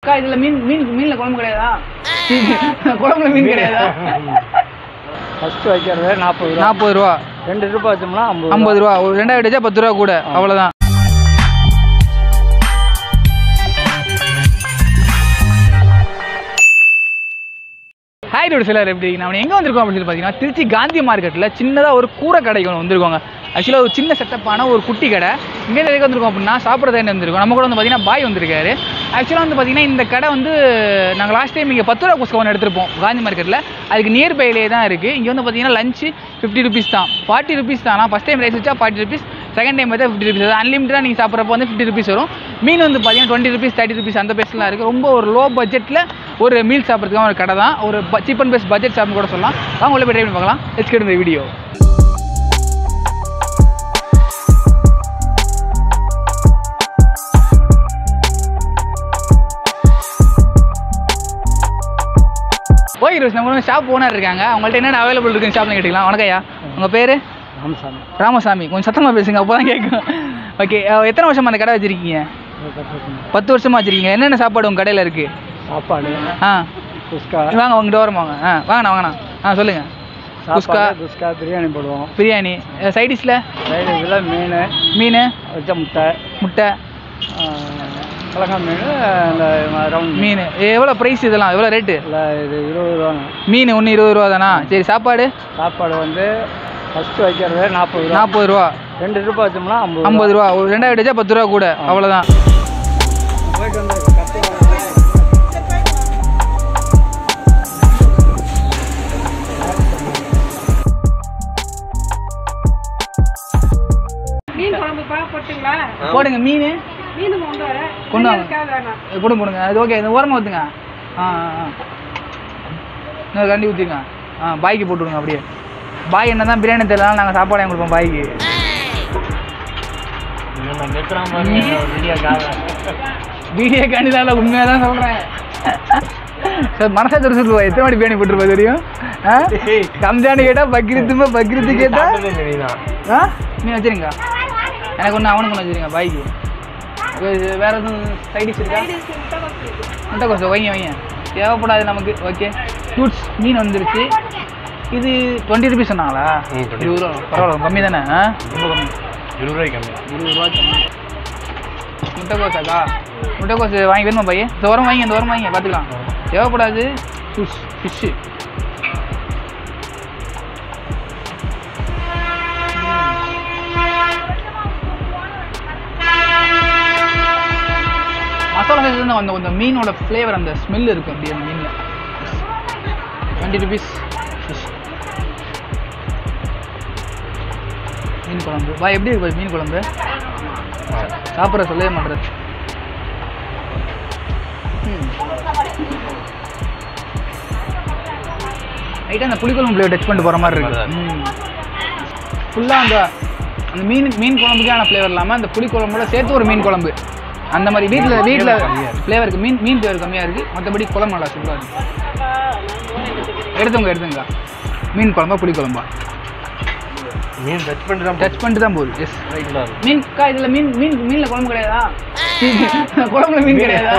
அக்கா இதுல மீன் மீன் மீன்ல குழம்பு கிடையாதா குழம்புல மீன் கிடையாதா ஃபஸ்ட்டு வைக்கிறது நாற்பது ரூபா நாற்பது ரூபா ரெண்டு ரூபா வச்சோம்னா ஐம்பது ஐம்பது ரூபா ஒரு ரெண்டாயிரம் வச்சா பத்து ரூபா கூட அவ்வளோதான் ஹாய் ரோடு சிலர் எப்படி நம்ம எங்கே வந்திருக்கோம் அப்படின்னு சொல்லி பார்த்தீங்கன்னா திருச்சி காந்தி மார்க்கெட்டில் சின்னதாக ஒரு கூரை கடைக்கு ஒன்று வந்திருக்கோங்க ஆக்சுவலாக ஒரு சின்ன செட்டப்பான ஒரு குட்டி கடை இங்கே எதுக்கு வந்திருக்கோம் அப்படின்னா சாப்பிட்றது வந்திருக்கோம் நம்ம கூட வந்து பார்த்தீங்கன்னா பாய் வந்திருக்காரு ஆக்சுவலாக வந்து பார்த்தீங்கன்னா இந்த கடை வந்து நாங்கள் லாஸ்ட் டைம் இங்கே பத்து ரூபா குஸ்கவன் எடுத்திருப்போம் காந்தி மார்க்கெட்டில் அதுக்கு நியர் பையிலே தான் இருக்குது இங்கே வந்து பார்த்தீங்கன்னா லஞ்சு ஃபிஃப்டி ருபீஸ் தான் ஃபார்ட்டி ருபீஸ் தான் ஃபஸ்ட் டைம் ரைஸ் வச்சா ஃபார்ட்டி ருபீஸ் செகண்ட் டைம் பார்த்தா ஃபிஃப்டி ருபீஸ் அன்லிமிட்டடாக நீங்கள் சாப்பிட்றப்போ வந்து ஃபிஃப்டி ருபீஸ் வரும் மீன் வந்து பார்த்தீங்கன்னா டுவெண்ட்டி ருபீஸ் தேர்ட்டி ருபீஸ் அந்த பேஸ்லாம் இருக்குது ரொம்ப ஒரு லோ பட்ஜெட்டில் ஒரு மீல் சாப்பிட்றதுக்கான ஒரு கடை தான் ஒரு சீப் அண்ட் பெஸ்ட் பட்ஜெட் ஷாப்னு கூட சொல்லலாம் வாங்க உள்ள போய் ட்ரை பண்ணி பார்க்கலாம் லெட்ஸ் கெட் இந்த வீடியோ ஓகே ரோஸ் நம்ம வந்து ஷாப் ஓனர் இருக்காங்க அவங்கள்ட்ட என்னென்ன அவைலபிள் இருக்குன்னு ஷாப்ல கேட்டுக்கலாம் வணக்கம் ஐயா உங்கள் பேர் ராமசாமி ராமசாமி கொஞ்சம் சத்தமாக பேசுங்க அப்போ தான் கேட்கும் ஓகே எத்தனை வருஷமா அந்த கடை வச்சிருக்கீங்க பத்து வருஷமா வச்சிருக்கீங்க என்னென்ன சாப்பாடு உங்கள் கடையில் இருக்குது சாப்பாடு ஆ குஸ்கா வாங்க உங்கள்கிட்ட வரமா வாங்க ஆ வாங்கண்ணா வாங்கண்ணா ஆ சொல்லுங்கள் குஸ்கா சாப்பாடு குஸ்கா பிரியாணி போடுவோம் பிரியாணி சைடிஷில் சைடு இதில் மீன் மீன் வச்ச முட்டை முட்டை கலக்கா மீன் இந்த ரவுண்ட் மீன் எவ்வளோ ப்ரைஸ் இதெல்லாம் எவ்வளோ ரேட்டு இல்லை இது இருபது ரூபாங்க மீன் ஒன்று இருபது ரூபா தானா சரி சாப்பாடு சாப்பாடு வந்து ஃபஸ்ட்டு வைக்கிறது நாற்பது ரூபா நாற்பது ரூபா ரெண்டு ரூபா வச்சோம்னா ஐம்பது ஐம்பது ரூபா ஒரு ரெண்டாயிரம் வச்சா பத்து ரூபா கூட அவ்வளோதான் போயிட்டு வந்து மீன் குழம்பு பா போட்டுங்களா போடுங்க மீன் மீன் கொண்டு வர கொண்டு வாங்க. இருக்காது வேணாம் கொடுங்க கொடுங்க அது ஓகே இந்த ஓரமாக ஊற்றுங்க ஆ ஆ ஆ இன்னொரு கண்டி ஊற்றிங்க ஆ பாய்க்கு போட்டுருங்க அப்படியே பாய் என்ன தான் பிரியாணி தெரியலாம் நாங்கள் சாப்பாடு வாங்கி கொடுப்போம் பாய்க்கு வீடியோ காண்டிதான் உண்மையாக தான் சொல்கிறேன் சார் மனசா தெரிஞ்சு சொல்லுவா எத்தனை மணி பிரியாணி போட்டுருப்பா தெரியும் ஆ ரம்ஜானு கேட்டால் பக்ரீத்துமா பக்ரீத்து கேட்டால் ஆ நீ வச்சுருங்க எனக்கு ஒன்று அவனுக்கு ஒன்று வச்சுருங்க பாய்க்கு இது வேற எதுவும் சைடிஷ் இருக்கா முட்டைக்கோசு வைங்க வைங்க தேவைப்படாது நமக்கு ஓகே ஃப்ரூட்ஸ் மீன் வந்துருச்சு இது டுவெண்ட்டி ருபீஸ் சொன்னாங்களா இருபது ரூபா பரவாயில்ல கம்மி தானே ஆ ரொம்ப கம்மி இருபது ரூபாய்க்கு கம்மி இருபது ரூபா கம்மி முட்டைக்கோசாக்கா முட்டைக்கோசு வாங்கி வேணுமா பையன் இந்த உரம் வாங்கி இந்த உரம் வாங்கி பார்த்துக்கலாம் தேவைப்படாது ஃபிஷ் ஃபிஷ்ஷு மசாலா ஃபிஷ் வந்து அந்த கொஞ்சம் மீனோட ஃப்ளேவர் அந்த ஸ்மெல் இருக்கும் அப்படியே அந்த மீனில் டுவெண்ட்டி ருபீஸ் ஃபிஷ் மீன் குழம்பு வா எப்படி இருக்கு பாரு மீன் குழம்பு சாப்பிட்ற சொல்லவே மாட்டேறது லைட்டாக அந்த புளிக்குழம்பு ஃப்ளேவர் டச் பண்ணிட்டு போகிற மாதிரி இருக்கு ஃபுல்லாக அந்த அந்த மீன் மீன் குழம்புக்கான ஃப்ளேவர் இல்லாமல் அந்த புளிக்குழம்போட சேர்த்து ஒரு மீன் குழம்பு அந்த மாதிரி வீட்டில் வீட்டில் ஃப்ளேவருக்கு மீன் மீன் ஃப்ளேவர் கம்மியாக இருக்குது மற்றபடி குழம்பு நல்லா சூப்பராக இருக்குது எடுத்துங்க எடுத்துங்க மீன் குழம்பா புளி குழம்பா மீன் டச் பண்ணிட்டு தான் டச் பண்ணிட்டு தான் போகுது எஸ் ரைட்டில் மீன் கா இதில் மீன் மீன் மீனில் குழம்பு கிடையாதா குழம்புல மீன் கிடையாதா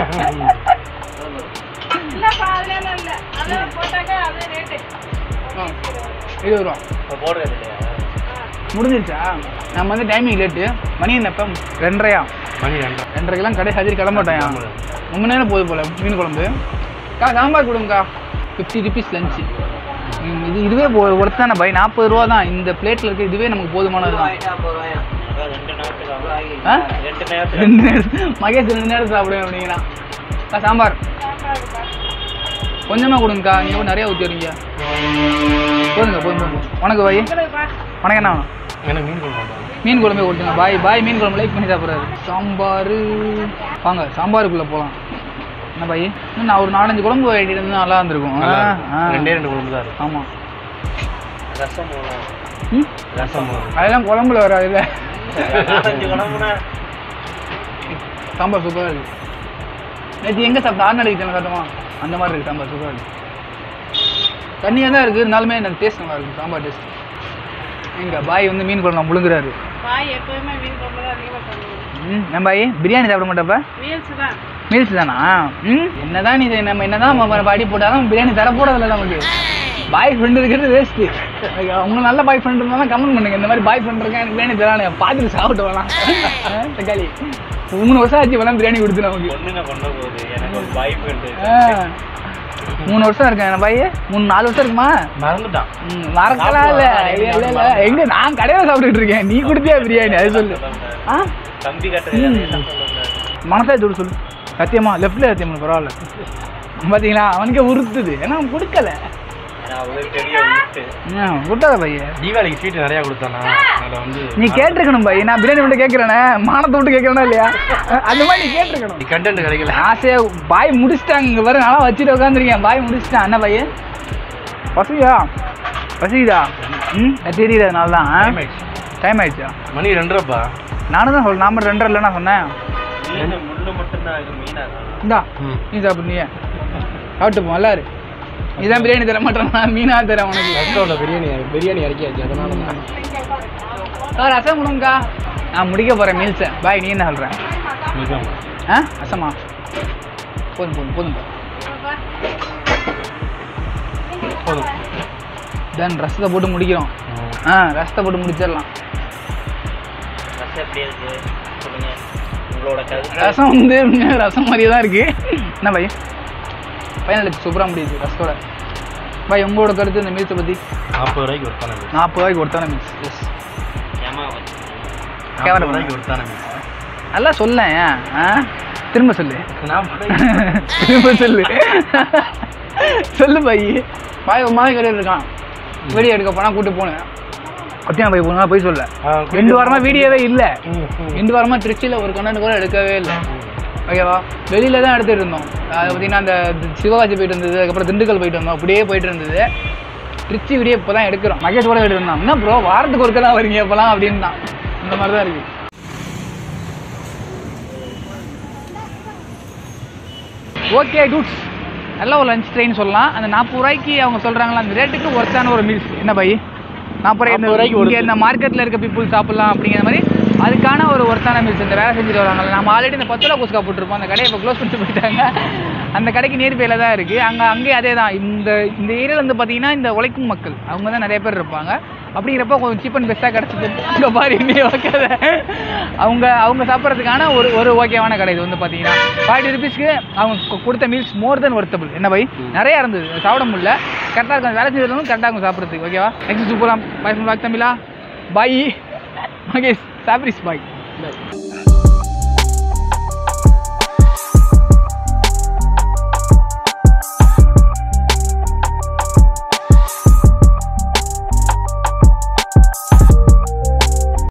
இல்லப்பா அதெல்லாம் இல்ல அதெல்லாம் போட்டாக்க அது ரேட்டு ஆ, இருபது ரூபா போடுறது இல்லையா முடிஞ்சிருச்சா நம்ம வந்து டைமிங் லேட்டு மணி என்ன இப்போ ரெண்டரையா மணி ரெண்டரை ரெண்டரைக்கெல்லாம் கடை ஹஜரி கிளம்பட்டாயா ரொம்ப நேரம் போகுது போல மீன் குழம்பு கா சாம்பார் கொடுங்கக்கா ஃபிஃப்டி ருபீஸ் லஞ்சு இது இதுவே போ ஒருத்தான பை நாற்பது ரூபா தான் இந்த பிளேட்டில் இருக்க இதுவே நமக்கு போதுமானது தான் ஆ ரெண்டு நேரம் மகேஷ் ரெண்டு நேரம் சாப்பிடுவேன் அப்படிங்கிறான் அக்கா சாம்பார் கொஞ்சமாக கொடுங்கக்கா நீங்கள் கூட நிறைய ஊற்றி வரீங்க போதுங்க போதும் போதும் உனக்கு பாய் உனக்கு என்ன வேணும் எனக்கு மீன் குழம்பு வேண்டாம். மீன் குழம்பே கொடுத்துங்க பாய் பாய் மீன் குழம்பு லைக் பண்ணி சாப்பிட்றாரு சாம்பார் வாங்க சாம்பாருக்குள்ளே போகலாம் என்ன பாய் இன்னும் நான் ஒரு நாலஞ்சு குழம்பு வாங்கிட்டு இருந்தா நல்லா இருந்திருக்கும் நல்லா ஆ, இருக்கும். ஆ. ரெண்டே ரெண்டு குழம்பு தான் இருக்கும் ஆமாம் ரசம் ம் ரசம் அதெல்லாம் குழம்புல வராது இல்லை அஞ்சு குழம்புனா சாம்பார் சூப்பராக இருக்கு நேற்று எங்கே சாப்பிட்டா ஆறு நாளைக்கு சாப்பிட்டோமா அந்த மாதிரி இருக்கு சாம்பார் சூப்பராக இருக்கு தண்ணியாக தான் இருக்குது இருந்தாலுமே எனக்கு டேஸ்ட் நல்லா இருக்கு சாம்பார் டேஸ்ட் எங்க பாய் வந்து மீன் குழம்பு முழுங்குறாரு பாய் எப்பவுமே மீன் குழம்பு தான் அதிகமாக பண்ணுவோம் ம் நம்ம பாய் பிரியாணி சாப்பிட மாட்டப்ப மீல்ஸ் தான் மீல்ஸ் தானா ம் என்னதான் நீ நம்ம என்னதான் நம்ம பாடி போட்டாலும் பிரியாணி தர போறதில்ல நமக்கு பாய் ஃப்ரெண்ட் இருக்கிறது வேஸ்ட்டு உங்க நல்ல பாய் ஃப்ரெண்ட் இருந்தாலும் கமெண்ட் பண்ணுங்க இந்த மாதிரி பாய் ஃப்ரெண்ட் இருக்கேன் எனக்கு பிரியாணி தரானே பார்த்துட்டு சாப்பிட்டு வரலாம் ஆ, தக்காளி மூணு வருஷம் ஆச்சு இப்பதான் பிரியாணி கொடுத்து நமக்கு பொண்ணுங்க பண்ண போகுது எனக்கு ஒரு பாய் ஃப்ரெண்டு ஆ. மூணு வருஷம் இருக்கேன் என் பையன் மூணு நாலு வருஷம் இருக்குமா மறந்துட்டான் ம், மறக்கலாம் இல்ல இல்ல இல்ல இல்ல எங்க நான் கடையில சாப்பிட்டுட்டு இருக்கேன் நீ கொடுத்தியா பிரியாணி அது சொல்லு ஆ தம்பி கட்டுறது ம். அதே தான் சொல்லக்கூடாது. மனசாய் சொல்லு சொல்லு சத்தியமா லெஃப்ட்ல சத்தியமா பரவாயில்ல பாத்தீங்களா அவனுக்கே உறுத்துது ஏன்னா அவன் கொடுக்கல ஏன்னா அவங்களுக்கு தெரிய விட்டு ம், விட்டாத பையன் தீபாவளிக்கு ஸ்வீட் நிறையா கொடுத்தானா அதில் வந்து நீ கேட்டிருக்கணும் பை நான் பிரியாணி விட்டு கேட்கறேனே மானத்தை விட்டு கேட்கறேனா இல்லையா அந்த மாதிரி நீ கேட்டிருக்கணும் கண்டென்ட் கிடைக்கல ஆசையா பாய் முடிச்சிட்டாங்க இங்க பாரு நல்லா வச்சுட்டு உட்காந்துருக்கேன் பாய் முடிச்சிட்டான் என்ன பையன் பசியா பசிக்குதா ம் அது தெரியுது அதனால தான் Time ஆயிடுச்சு. டைம் ஆயிடுச்சா மணி ரெண்டரைப்பா நானும் தான் சொல்ல நாம ரெண்டரை இல்லை நான் சொன்னேன் இல்லைன்னு முள்ளு மட்டும்தான் இது மீனாக இந்தா நீ சாப்பிடு நீ சாப்பிட்டு போ நல்லா இரு நீதான் பிரியாணி தர மாட்டேன்னா மீனா தர உனக்கு ரெஸ்டாரண்ட்ல பிரியாணி பிரியாணி இறக்கியாச்சு அதனால தான் ஆ ரசம் கொடுங்கக்கா நான் முடிக்க போகிறேன் மீல்ஸை பாய் நீ என்ன சொல்கிறேன் நிஜம் ஆ ரசமா போதும் போதும் போதும் போதும் தென் ரசத்தை போட்டு முடிக்கிறோம் ஆ ரசத்தை போட்டு முடிச்சிடலாம் ரசம் எப்படி இருக்கு சொல்லுங்க உங்களோட கருத்து ரசம் வந்து உண்மையா ரசம் மாதிரியே தான் இருக்கு என்ன பாய் பையனுக்கு சூப்பராக முடியுது ரசத்தோட பாய் உங்களோட கருத்து இந்த மீல்ஸை பற்றி நாற்பது ரூபாய்க்கு ஒருத்தான மீன் நாற்பது ரூபாய்க்கு ஒருத்தான மீல்ஸ் எஸ் ஏமா கேவலம் நாற்பது ரூபாய்க்கு ஒருத்தான மீன் நல்லா சொல்லேன் ஆ திரும்ப சொல்லு நாற்பது திரும்ப சொல்லு சொல்லு பாய் பாய் ஒரு மாதிரி கடையில் இருக்கான் வீடியோ எடுக்க போனால் கூட்டு போனேன் ஒத்தியா போய் போனா போய் சொல்ல ரெண்டு வாரமா வீடியோவே இல்லை ரெண்டு வாரமா திருச்சியில் ஒரு கண்டென்ட் கூட எடுக்கவே இல்லை ஓகேவா வெளியில தான் எடுத்துட்டு இருந்தோம் அது பார்த்தீங்கன்னா அந்த சிவகாசி போயிட்டு இருந்தது அதுக்கப்புறம் திண்டுக்கல் போயிட்டு வந்தோம் அப்படியே போயிட்டு இருந்தது திருச்சி வீடியோ இப்போ தான் எடுக்கிறோம் மகேஷ் கூட எடுத்து இருந்தான் என்ன ப்ரோ வாரத்துக்கு ஒருக்க தான் வரீங்க இப்போலாம் அப்படின்னு தான் இந்த மாதிரி தான் இருக்கு ஓகே டூட்ஸ் நல்ல ஒரு லஞ்ச் ட்ரெயின் சொல்லலாம் அந்த நாற்பது ரூபாய்க்கு அவங்க சொல்கிறாங்களா அந்த ரேட்டுக்கு ஒர்த்தான ஒரு மீல்ஸ் என்ன பை நாற்பது நாற்பது ரூபாய்க்கு ரூபாய்க்கு worth. இந்த மார்க்கெட்டில் இருக்க பீப்புள் சாப்பிட்லாம் அப்படிங்கிற மாதிரி அதுக்கான ஒரு ஒர்த்தான மீல்ஸ் இந்த வேலை செஞ்சுட்டு வராங்கல்ல நம்ம ஆல்ரெடி இந்த பத்து ரூபா குஸ்கா போட்டிருப்போம் அந்த கடையை இப்போ க்ளோஸ் பண்ணிட்டு போயிட்டாங்க அந்த கடைக்கு நியர்பையில் தான் இருக்குது அங்கே அங்கேயே அதே தான் இந்த இந்த ஏரியாவில் வந்து பார்த்தீங்கன்னா இந்த உழைக்கும் மக்கள் அவங்க தான் நிறைய பேர் இருப்பாங்க அப்படிங்கிறப்ப கொஞ்சம் சீப் அண்ட் பெஸ்ட்டாக கிடச்சிது அங்கே பாரு இன்னே வைக்காத அவங்க அவங்க சாப்பிட்றதுக்கான ஒரு ஒரு ஓகேவான கடை இது வந்து பார்த்தீங்கன்னா ஃபார்ட்டி ருபீஸ்க்கு அவங்க கு- கொடுத்த மீல்ஸ் மோர் தென் ஒர்த்தபிள் என்ன பை நிறையா இருந்தது சாப்பிட முடியல கரெக்டாக இருக்கும் வேலை செஞ்சதும் கரெக்டாக இருக்கும் சாப்பிட்றதுக்கு ஓகேவா நெக்ஸ்ட் சூப்பராக பாய் ஃப்ரம் பாக் தமிழா பாய் ஓகே சாப்ரிஸ் பாய்